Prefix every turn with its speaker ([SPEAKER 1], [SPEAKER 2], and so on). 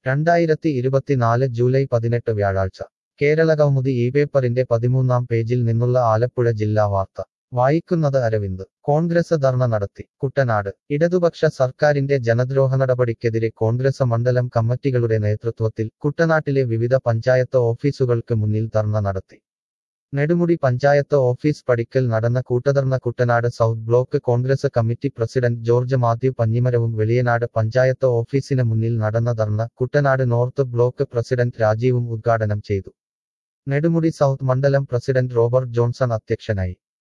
[SPEAKER 1] രണ്ടായിരത്തി ഇരുപത്തിനാല് ജൂലൈ പതിനെട്ട് വ്യാഴാഴ്ച കേരളകൗമുദി ഈ പേപ്പറിന്റെ പതിമൂന്നാം പേജിൽ നിന്നുള്ള ആലപ്പുഴ ജില്ലാ വാർത്ത വായിക്കുന്നത് അരവിന്ദ് കോൺഗ്രസ് ധർണ നടത്തി കുട്ടനാട് ഇടതുപക്ഷ സർക്കാരിന്റെ ജനദ്രോഹ നടപടിക്കെതിരെ കോൺഗ്രസ് മണ്ഡലം കമ്മിറ്റികളുടെ നേതൃത്വത്തിൽ കുട്ടനാട്ടിലെ വിവിധ പഞ്ചായത്ത് ഓഫീസുകൾക്ക് മുന്നിൽ ധർണ നടത്തി നെടുമുടി പഞ്ചായത്ത് ഓഫീസ് പടിക്കൽ നടന്ന കൂട്ടധർണ Kuttanad south block Congress committee president George Mathew പഞ്ഞിമരവും വെളിയനാട് പഞ്ചായത്ത് ഓഫീസിന് മുന്നിൽ നടന്ന ധർണ കുട്ടനാട് നോർത്ത് ബ്ലോക്ക് പ്രസിഡന്റ് രാജീവും ഉദ്ഘാടനം ചെയ്തു നെടുമുടി സൗത്ത് മണ്ഡലം പ്രസിഡന്റ് റോബർട്ട് ജോൺസൺ അധ്യക്ഷനായി